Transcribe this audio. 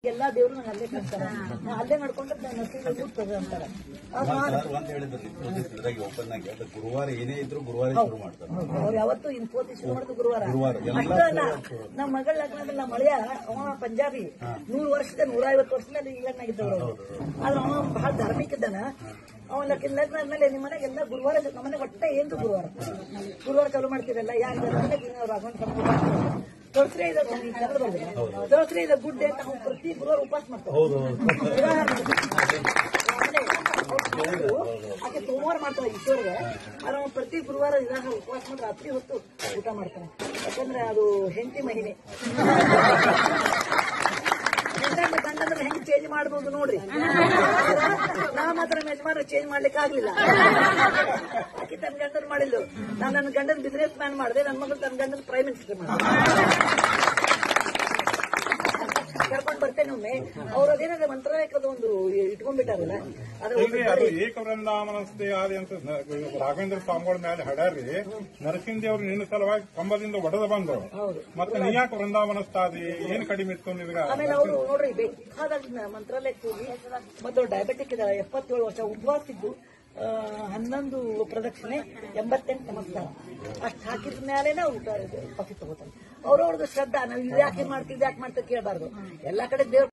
ಎಲ್ಲಾ ದೇವ್ರು ನಂಗೆ ಅಲ್ಲೇ ಕಾಣ್ತಾರೆ ನಾ ಅಲ್ಲೇ ನಡ್ಕೊಂಡ್ರೆ ನನ್ನ ನಸೀಬು ಹುಟ್ಟುತ್ತದೆ ಅಂತಾರೆ ಅದು ಮಾಡು. ಸರ್ ಒಂದ್ ಹೇಳಿದ್ರು ಇನ್ಫೋಸಿಸ್ ಇದ್ರಾಗ ಓಪನ್ ಆಗಿ ಅದು ಗುರುವಾರ ಏನೇ ಇದ್ರು ಗುರುವಾರ ಶುರು ಮಾಡ್ತಾರೆ ಅವ್ರು ಯಾವತ್ತು ಇನ್ಫೋತಿ ಶುರು ಮಾಡಿದ್ರು ಗುರುವಾರ ಗುರುವಾರ. ಎಲ್ಲ ಅಷ್ಟೇ ಅಲ್ಲ ನಮ್ಮ ಮಗಳ ಲಗ್ನದಲ್ಲಿ ನಮ್ಮ ಮಳೆಯ ಅವ ಪಂಜಾಬಿ ನೂರು ವರ್ಷದ ನೂರ ಐವತ್ತು ವರ್ಷದಲ್ಲಿ ಇಂಗ್ಲೆಂಡ್ನಾಗಿದ್ದವರು ಅವರು ಆದ್ರೆ ಅವ ಬಹಳ ಧಾರ್ಮಿಕ ಇದ್ದಾನ ಅವನ ಲಗ್ನ ಲಗ್ನ ಆದ್ಮೇಲೆ ನಿಮ್ಮ ಮನೆಗೆ ಎಲ್ಲ ಗುರುವಾರ ನಮ್ಮ ಮನೆ ಒಟ್ಟೆ ಏನು ಗುರುವಾರ ಗುರುವಾರ ಚಾಲು ಮಾಡ್ತೀರಲ್ಲ ಯಾಕೆ ರಾಘವನ್ ದೊಡ್ಸ್ರೆ ಇದೆ ಕನ್ನಡ ಬರ್ದಿಲ್ಲ ದೊಡ್ಸ್ರೆ ಇದೆ ಗುಡ್ಡೆ ಅಂತ ಅವ್ನು ಪ್ರತಿ ಗುರುವಾರ ಉಪವಾಸ ಮಾಡ್ತಾರೆ ಹೌದು ಆಕೆ ಸೋಮವಾರ ಮಾಡ್ತಾಳೆ ಈಶ್ವರ್ಗೆ ಆದ್ರೆ ಅವ್ನು ಪ್ರತಿ ಗುರುವಾರ ಇದಾಗ ಉಪವಾಸ ಮಾಡಿ ರಾತ್ರಿ ಹೊತ್ತು ಊಟ ಮಾಡ್ತಾನೆ ಯಾಕಂದ್ರೆ ಅದು ಹೆಂಡತಿ ಮಹಿಮೆ ಗಂಡನ ಗಂಡಂದ್ರೆ ಹೆಂಗ್ ಚೇಂಜ್ ಮಾಡ್ಬೋದು ನೋಡ್ರಿ ನಾ ಮಾತ್ರ ಯಜಮಾನ ಚೇಂಜ್ ಮಾಡ್ಲಿಕ್ಕೆ ಆಗ್ಲಿಲ್ಲ ಆಕೆ ತನ್ನ ಗಂಡನ ಮಾಡಿಲ್ಲ ನಾನು ನನ್ನ ಗಂಡನ ಬಿಸ್ನೆಸ್ ಮ್ಯಾನ್ ಮಾಡಿದೆ ನನ್ನ ಮಗಳು ತನ್ನ ಗಂಡನ ಪ್ರೈಮ್ ಮಿನಿಸ್ಟರ್ ಮಾಡಿದೆ ಕರ್ಕೊಂಡ್ ಬರ್ತೇನೆ ಒಮ್ಮೆ ಅವ್ರ ಅದೇನಾದ್ರೆ ಮಂತ್ರಾಲಯಕ್ಕದ ಒಂದು ಇಟ್ಕೊಂಡ್ಬಿಟ್ಟಾರಲ್ಲ ಅದ್ರ ಇಲ್ರಿ ಅದು ಏಕ ವೃಂದಾವನಸ್ಥೆ ಆದಿ ಅಂತ ನ- ರಾಘವೇಂದ್ರ ಸ್ವಾಮಿಗಳ ಮೇಲೆ ಹಡಾರಿ ನರಸಿಂಹದೇವ್ರು ನಿನ್ನ ಸಲುವಾಗಿ ಕಂಬದಿಂದ ಒಡೆದ ಬಂದ್ರು ಹೌದು. ಮತ್ತೆ ನೀ ಯಾಕೆ ವೃಂದಾವನಸ್ಥಾದಿ ಏನ್ ಕಡಿಮೆ ಇತ್ತು ನಿನಗ ಆಮೇಲೆ ಅವರು ನೋಡ್ರಿ ಬೇಕಾದಾಗ ಮಂತ್ರಾಲಯಕ್ಕೆ ಹೋಗಿ ಮತ್ತು ಡಯಾಬಿಟಿಕ್ ಇದ್ದಾರೆ ಎಪ್ಪತ್ತೇಳು ವರ್ಷ ಉಪವಾಸ ಇದ್ದು ಆ, ಹನ್ನೊಂದು ಪ್ರದಕ್ಷಿಣೆ ಎಂಬತ್ತೆಂಟು ನಮಸ್ಕಾರ ಅಷ್ಟು ಹಾಕಿದ ಮೇಲೆನೆ ಊಟ ಕಾಫಿ ತಗೋತಾರೆ ಅವ್ರವ್ರದ್ದು ಶ್ರದ್ಧಾ ನಾವು ಇದು ಯಾಕೆ ಮಾಡ್ತಿದ್ದು ಯಾಕೆ ಮಾಡ್ತೀವಿ ಕೇಳಬಾರ್ದು ಎಲ್ಲಾ ಕಡೆ ದೇವ್ರ